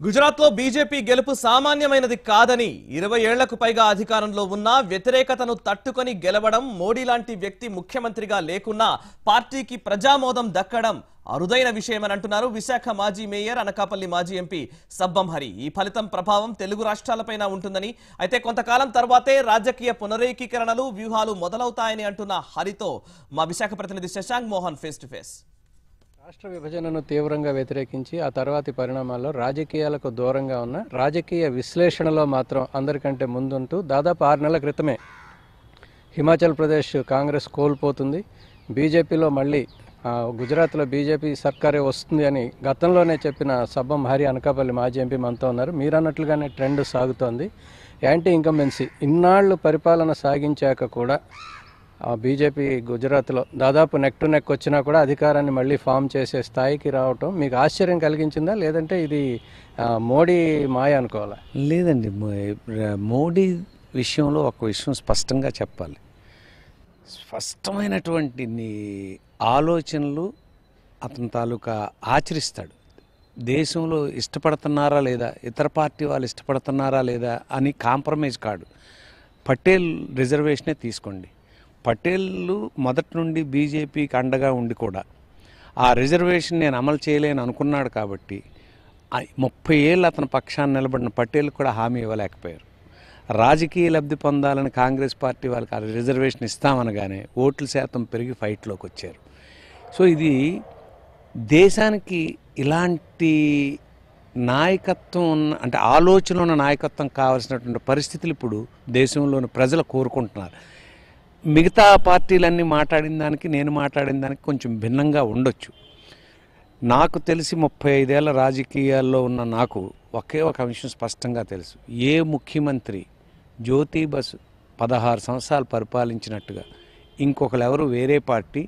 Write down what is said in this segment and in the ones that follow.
గుజరాత్లో బీజేపీ గెలుపు సామాన్యమైనది కాదని ఇరవై ఏళ్లకు పైగా అధికారంలో ఉన్నా వ్యతిరేకతను తట్టుకొని గెలవడం మోడీ లాంటి వ్యక్తి ముఖ్యమంత్రిగా లేకున్నా పార్టీకి ప్రజామోదం దక్కడం అరుదైన విషయమని అంటున్నారు విశాఖ మాజీ మేయర్ అనకాపల్లి మాజీ ఎంపీ సబ్బం హరి ఈ ఫలితం ప్రభావం తెలుగు రాష్ట్రాలపైన ఉంటుందని అయితే కొంతకాలం తర్వాతే రాజకీయ పునరేకీకరణలు వ్యూహాలు మొదలవుతాయని అంటున్న హరితో మా విశాఖ ప్రతినిధి Shashank Mohan face to face రాష్ట్ర విభజనను తీవ్రంగా వ్యతిరేకించి ఆ తర్వాతి పరిణామాల్లో రాజకీయాలకు దూరంగా ఉన్న రాజకీయ విశ్లేషణలో మాత్రం అందరికంటే ముందుంటూ దాదాపు ఆరు నెలల క్రితమే హిమాచల్ ప్రదేశ్ కాంగ్రెస్ కోల్పోతుంది బీజేపీలో మళ్ళీ ఆ, గుజరాత్లో బీజేపీ సర్కారే వస్తుంది అని గతంలోనే చెప్పిన సబ్బం హరి అనకాపల్లి మాజీ ఎంపీ మనతో ఉన్నారు మీరు అన్నట్లుగానే ట్రెండ్ సాగుతోంది యాంటీ ఇంకంబెన్సీ ఇన్నాళ్ళు పరిపాలన సాగించాక కూడా ఆ బీజేపీ గుజరాత్లో దాదాపు నెక్ టు నెక్ వచ్చినా కూడా అధికారాన్ని మళ్ళీ ఫామ్ చేసే స్థాయికి రావటం మీకు ఆశ్చర్యం కలిగించిందా లేదంటే ఇది ఆ, మోడీ మాయ అనుకోవాలా లేదండి మో- మోడీ విషయంలో ఒక విషయం స్పష్టంగా చెప్పాలి స్పష్టమైనటువంటి నీ- ఆలోచనలు అతని తాలూకా ఆచరిస్తాడు దేశంలో ఇష్టపడుతున్నారా లేదా ఇతర పార్టీ వాళ్ళు ఇష్టపడుతున్నారా లేదా అని కాంప్రమైజ్ కాడు పటేల్ రిజర్వేషనే తీసుకోండి పటేళ్ళు మొదటి నుండి బీజేపీకి అండగా ఉండి కూడా ఆ రిజర్వేషన్ నేను అమలు చేయలేను అనుకున్నాడు కాబట్టి ఆ ముప్పై ఏళ్ళు అతని పక్షాన్ని నిలబడిన పటేల్ కూడా హామీ ఇవ్వలేకపోయారు రాజకీయ లబ్ధి పొందాలని కాంగ్రెస్ పార్టీ వాళ్ళకి ఆ రిజర్వేషన్ ఇస్తామనగానే ఓట్ల శాతం పెరిగి ఫైట్లోకి వచ్చారు సో ఇది దేశానికి ఇలాంటి నాయకత్వం ఉన్న అంటే ఆలోచన ఉన్న నాయకత్వం కావాల్సినటువంటి పరిస్థితులు ఇప్పుడు దేశంలోని ప్రజలు కోరుకుంటున్నారు మిగతా పార్టీలన్నీ మాట్లాడిన దానికి నేను మాట్లాడిన దానికి కొంచెం భిన్నంగా ఉండొచ్చు నాకు తెలిసి ముప్పై ఐదేళ్ల రాజకీయాల్లో ఉన్న నాకు ఒకే ఒక విషయం స్పష్టంగా తెలుసు ఏ ముఖ్యమంత్రి జ్యోతి బసు పదహారు సంవత్సరాలు పరిపాలించినట్టుగా ఇంకొకరు ఎవరు వేరే పార్టీ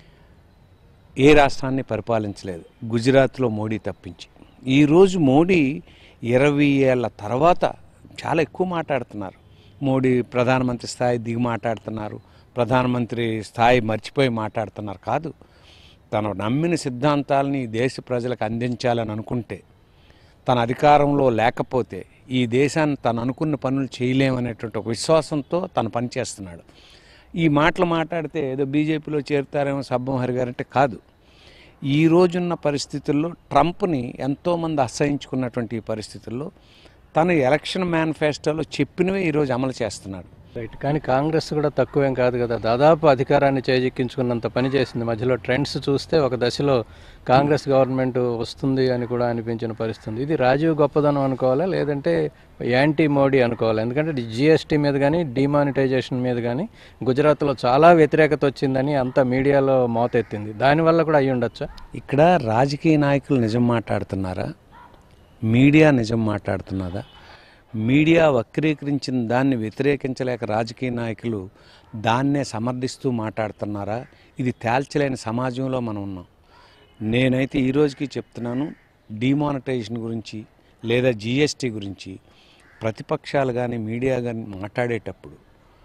ఏ రాష్ట్రాన్ని పరిపాలించలేదు గుజరాత్లో మోడీ తప్పించి ఈరోజు మోడీ ఇరవై ఏళ్ళ తర్వాత చాలా ఎక్కువ మాట్లాడుతున్నారు మోడీ ప్రధానమంత్రి స్థాయి దిగి మాట్లాడుతున్నారు ప్రధానమంత్రి స్థాయి మర్చిపోయి మాట్లాడుతున్నారు కాదు తను నమ్మిన సిద్ధాంతాలని ఈ దేశ ప్రజలకు అందించాలని అనుకుంటే తన అధికారంలో లేకపోతే ఈ దేశాన్ని తను అనుకున్న పనులు చేయలేమనేటువంటి ఒక విశ్వాసంతో తను పనిచేస్తున్నాడు ఈ మాటలు మాట్లాడితే ఏదో బీజేపీలో చేరుతారేమో సబ్బం హరి గారు అంటే కాదు ఈ రోజున్న పరిస్థితుల్లో ట్రంప్ని ఎంతోమంది అసహించుకున్నటువంటి ఈ పరిస్థితుల్లో తను ఎలక్షన్ మేనిఫెస్టోలో చెప్పినవే ఈరోజు అమలు చేస్తున్నాడు రైట్ కానీ కాంగ్రెస్ కూడా తక్కువేం కాదు కదా దాదాపు అధికారాన్ని చేజిక్కించుకున్నంత పని చేసింది మధ్యలో ట్రెండ్స్ చూస్తే ఒక దశలో కాంగ్రెస్ గవర్నమెంట్ వస్తుంది అని కూడా అనిపించిన పరిస్థితి ఇది రాజీవ్ గొప్పదనం అనుకోవాలా లేదంటే యాంటీ మోడీ అనుకోవాలా ఎందుకంటే జిఎస్టీ మీద కానీ డిమానిటైజేషన్ మీద కానీ గుజరాత్లో చాలా వ్యతిరేకత వచ్చిందని అంత మీడియాలో మోతెత్తింది దానివల్ల కూడా అయ్యి ఉండొచ్చా ఇక్కడ రాజకీయ నాయకులు నిజం మాట్లాడుతున్నారా మీడియా నిజం మాట్లాడుతున్నదా మీడియా వక్రీకరించిన దాన్ని వ్యతిరేకించలేక రాజకీయ నాయకులు దాన్నే సమర్థిస్తూ మాట్లాడుతున్నారా ఇది తేల్చలేని సమాజంలో మనం ఉన్నాం నేనైతే ఈ రోజుకి చెప్తున్నాను డిమానిటైజేషన్ గురించి లేదా జిఎస్టీ గురించి ప్రతిపక్షాలు కానీ మీడియా కానీ మాట్లాడేటప్పుడు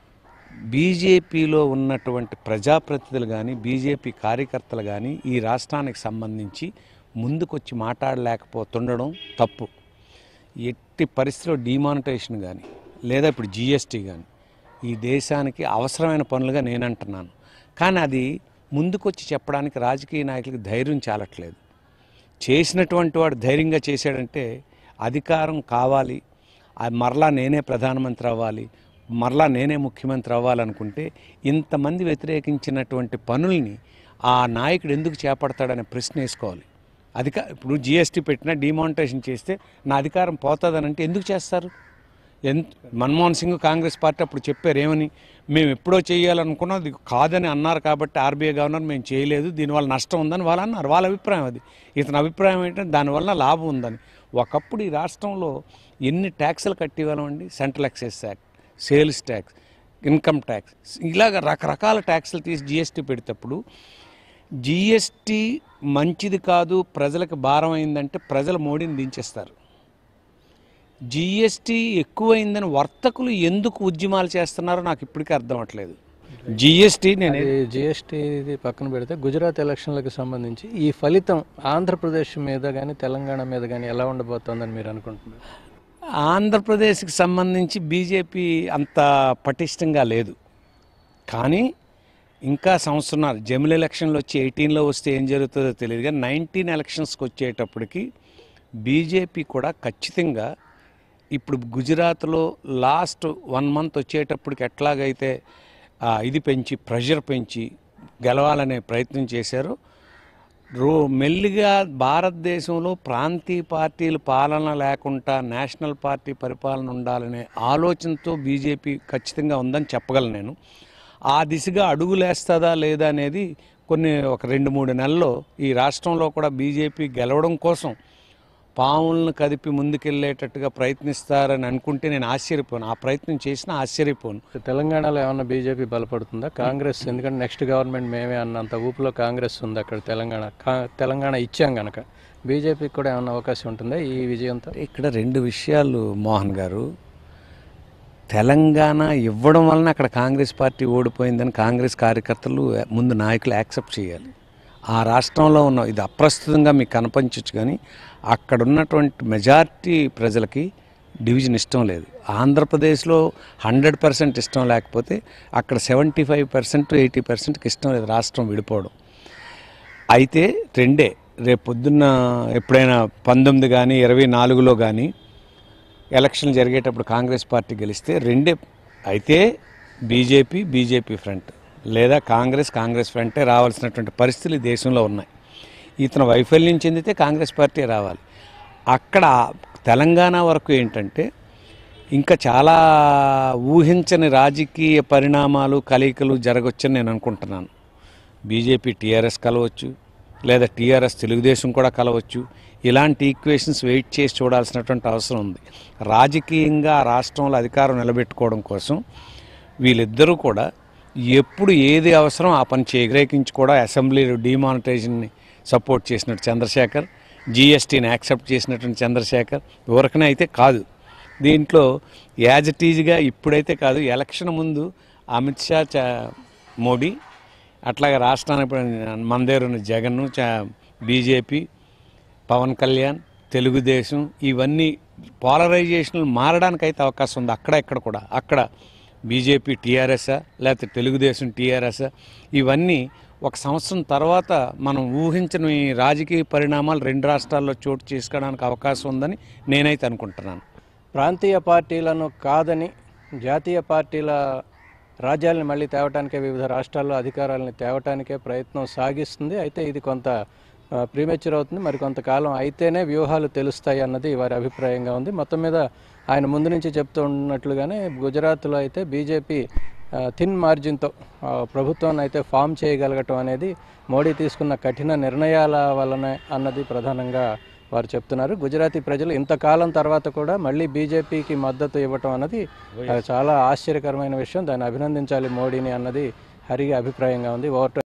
బీజేపీలో ఉన్నటువంటి ప్రజాప్రతినిధులు కానీ బీజేపీ కార్యకర్తలు కానీ ఈ రాష్ట్రానికి సంబంధించి ముందుకొచ్చి మాట్లాడలేకపోతుండడం తప్పు ఎట్టి పరిస్థితిలో డిమానిటైజేషన్ కానీ లేదా ఇప్పుడు జిఎస్టీ కానీ ఈ దేశానికి అవసరమైన పనులుగా నేను అంటున్నాను కానీ అది ముందుకొచ్చి చెప్పడానికి రాజకీయ నాయకులకు ధైర్యం చాలట్లేదు చేసినటువంటి వాడు ధైర్యంగా చేశాడంటే అధికారం కావాలి ఆ మరలా నేనే ప్రధానమంత్రి అవ్వాలి మరలా నేనే ముఖ్యమంత్రి అవ్వాలనుకుంటే ఇంతమంది వ్యతిరేకించినటువంటి పనుల్ని ఆ నాయకుడు ఎందుకు చేపడతాడనే ప్రశ్న వేసుకోవాలి అధిక ఇప్పుడు జిఎస్టీ పెట్టినా డిమానిటైజేషన్ చేస్తే నా అధికారం పోతుందని అంటే ఎందుకు చేస్తారు ఎంత మన్మోహన్ సింగ్ కాంగ్రెస్ పార్టీ అప్పుడు చెప్పారు ఏమని మేము ఎప్పుడో చేయాలనుకున్నాం అది కాదని అన్నారు కాబట్టి ఆర్బీఐ గవర్నర్ మేము చేయలేదు దీనివల్ల నష్టం ఉందని వాళ్ళు అన్నారు వాళ్ళ అభిప్రాయం అది ఇతని అభిప్రాయం ఏంటంటే దానివల్ల లాభం ఉందని ఒకప్పుడు ఈ రాష్ట్రంలో ఎన్ని ట్యాక్సులు కట్టేవాళ్ళమండి central excise tax sales tax income tax ఇలాగ రకరకాల ట్యాక్సులు తీసి జిఎస్టీ పెడేటప్పుడు జిఎస్టీ మంచిది కాదు ప్రజలకు భారం అయిందంటే ప్రజలు మోడీని దించేస్తారు జిఎస్టీ ఎక్కువైందని వర్తకులు ఎందుకు ఉద్యమాలు చేస్తున్నారో నాకు ఇప్పటికీ అర్థం అవ్వట్లేదు జిఎస్టీ నేను అది జిఎస్టీ పక్కన పెడితే గుజరాత్ ఎలక్షన్లకు సంబంధించి ఈ ఫలితం ఆంధ్రప్రదేశ్ మీద కానీ తెలంగాణ మీద కానీ ఎలా ఉండబోతోందని మీరు అనుకుంటున్నారు ఆంధ్రప్రదేశ్కి సంబంధించి బీజేపీ అంత పటిష్టంగా లేదు కానీ ఇంకా సంవత్సరాలు జమిల్ ఎలక్షన్లు వచ్చి ఎయిటీన్లో వస్తే ఏం జరుగుతుందో తెలియదు కానీ నైన్టీన్ ఎలక్షన్స్కి వచ్చేటప్పటికి బీజేపీ కూడా ఖచ్చితంగా ఇప్పుడు గుజరాత్లో లాస్ట్ వన్ మంత్ వచ్చేటప్పటికి ఎట్లాగైతే ఆ, ఇది పెంచి ప్రెషర్ పెంచి గెలవాలనే ప్రయత్నం చేశారో రో మెల్లిగా భారతదేశంలో ప్రాంతీయ పార్టీల పాలన లేకుండా నేషనల్ పార్టీ పరిపాలన ఉండాలనే ఆలోచనతో బీజేపీ ఖచ్చితంగా ఉందని చెప్పగలను నేను ఆ దిశగా అడుగులేస్తుందా లేదా అనేది కొన్ని ఒక రెండు మూడు నెలల్లో ఈ రాష్ట్రంలో కూడా బీజేపీ గెలవడం కోసం పావులను కదిపి ముందుకెళ్ళేటట్టుగా ప్రయత్నిస్తారని అనుకుంటే నేను ఆశ్చర్యపోను ఆ ప్రయత్నం చేసినా ఆశ్చర్యపోను తెలంగాణలో ఏమన్నా బీజేపీ బలపడుతుందా కాంగ్రెస్ ఎందుకంటే నెక్స్ట్ గవర్నమెంట్ మేమే అన్నంత ఊపులో కాంగ్రెస్ ఉంది అక్కడ తెలంగాణ కా- తెలంగాణ ఇచ్చాం గనక బీజేపీకి కూడా ఏమన్నా అవకాశం ఉంటుందా ఈ విజయంతో ఇక్కడ రెండు విషయాలు మోహన్ గారు తెలంగాణ ఇవ్వడం వలన అక్కడ కాంగ్రెస్ పార్టీ ఓడిపోయిందని కాంగ్రెస్ కార్యకర్తలు ముందు నాయకులు యాక్సెప్ట్ చేయాలి ఆ రాష్ట్రంలో ఉన్న ఇది అప్రస్తుతంగా మీకు కనపంచవచ్చు కానీ అక్కడ ఉన్నటువంటి మెజారిటీ ప్రజలకి డివిజన్ ఇష్టం లేదు ఆంధ్రప్రదేశ్లో హండ్రెడ్ పర్సెంట్ ఇష్టం లేకపోతే అక్కడ సెవెంటీ ఫైవ్ పర్సెంట్ ఎయిటీ పర్సెంట్కి ఇష్టం లేదు రాష్ట్రం విడిపోవడం అయితే రెండే రేపు పొద్దున్న ఎప్పుడైనా పంతొమ్మిది కానీ ఇరవై నాలుగులో కానీ ఎలక్షన్ జరిగేటప్పుడు కాంగ్రెస్ పార్టీ గెలిస్తే రెండే అయితే బీజేపీ బీజేపీ ఫ్రంట్ లేదా కాంగ్రెస్ కాంగ్రెస్ ఫ్రంటే రావాల్సినటువంటి పరిస్థితులు ఈ దేశంలో ఉన్నాయి ఇతను వైఫల్యం చెందితే కాంగ్రెస్ పార్టీ రావాలి అక్కడ తెలంగాణ వరకు ఏంటంటే ఇంకా చాలా ఊహించని రాజకీయ పరిణామాలు కలయికలు జరగవచ్చని నేను అనుకుంటున్నాను బీజేపీ టీఆర్ఎస్ కలవచ్చు లేదా టీఆర్ఎస్ తెలుగుదేశం కూడా కలవచ్చు ఇలాంటి ఈక్వేషన్స్ వెయిట్ చేసి చూడాల్సినటువంటి అవసరం ఉంది రాజకీయంగా ఆ రాష్ట్రంలో అధికారం నిలబెట్టుకోవడం కోసం వీళ్ళిద్దరూ కూడా ఎప్పుడు ఏది అవసరం ఆ పని చేయగ్రహించి కూడా అసెంబ్లీలో డిమానిటైజేషన్ని సపోర్ట్ చేసినట్టు చంద్రశేఖర్ జిఎస్టీని యాక్సెప్ట్ చేసినటువంటి చంద్రశేఖర్ ఊరకనే అయితే కాదు దీంట్లో యాజ్ ఇట్ ఈజ్గా ఇప్పుడైతే కాదు ఎలక్షన్ ముందు అమిత్ షా చ మోడీ అట్లాగే రాష్ట్రానికి మన దగ్గర ఉన్న జగన్ బీజేపీ పవన్ కళ్యాణ్ తెలుగుదేశం ఇవన్నీ పోలరైజేషన్ మారడానికి అయితే అవకాశం ఉంది అక్కడ ఇక్కడ కూడా అక్కడ బీజేపీ టీఆర్ఎస్ లేకపోతే తెలుగుదేశం టీఆర్ఎస్ ఇవన్నీ ఒక సంవత్సరం తర్వాత మనం ఊహించని రాజకీయ పరిణామాలు రెండు రాష్ట్రాల్లో చోటు చేసుకోవడానికి అవకాశం ఉందని నేనైతే అనుకుంటున్నాను ప్రాంతీయ పార్టీలను కాదని జాతీయ పార్టీల రాజ్యాలను మళ్ళీ తేవటానికే వివిధ రాష్ట్రాల్లో అధికారాలను తేవటానికే ప్రయత్నం సాగిస్తుంది అయితే ఇది కొంత ప్రీమెచ్యూర్ అవుతుంది మరి కొంతకాలం అయితేనే వ్యూహాలు తెలుస్తాయి అన్నది వారి అభిప్రాయంగా ఉంది మొత్తం మీద ఆయన ముందు నుంచి చెప్తూ ఉన్నట్లుగానే గుజరాత్లో అయితే బీజేపీ థిన్ మార్జిన్తో ప్రభుత్వాన్ని అయితే ఫామ్ చేయగలగటం అనేది మోడీ తీసుకున్న కఠిన నిర్ణయాల వలన అన్నది ప్రధానంగా వారు చెప్తున్నారు గుజరాతీ ప్రజలు ఇంతకాలం తర్వాత కూడా మళ్ళీ బీజేపీకి మద్దతు ఇవ్వటం అన్నది ఆ, చాలా ఆశ్చర్యకరమైన విషయం దాన్ని అభినందించాలి మోడీని అన్నది హరి అభిప్రాయంగా ఉంది ఓవర్ టు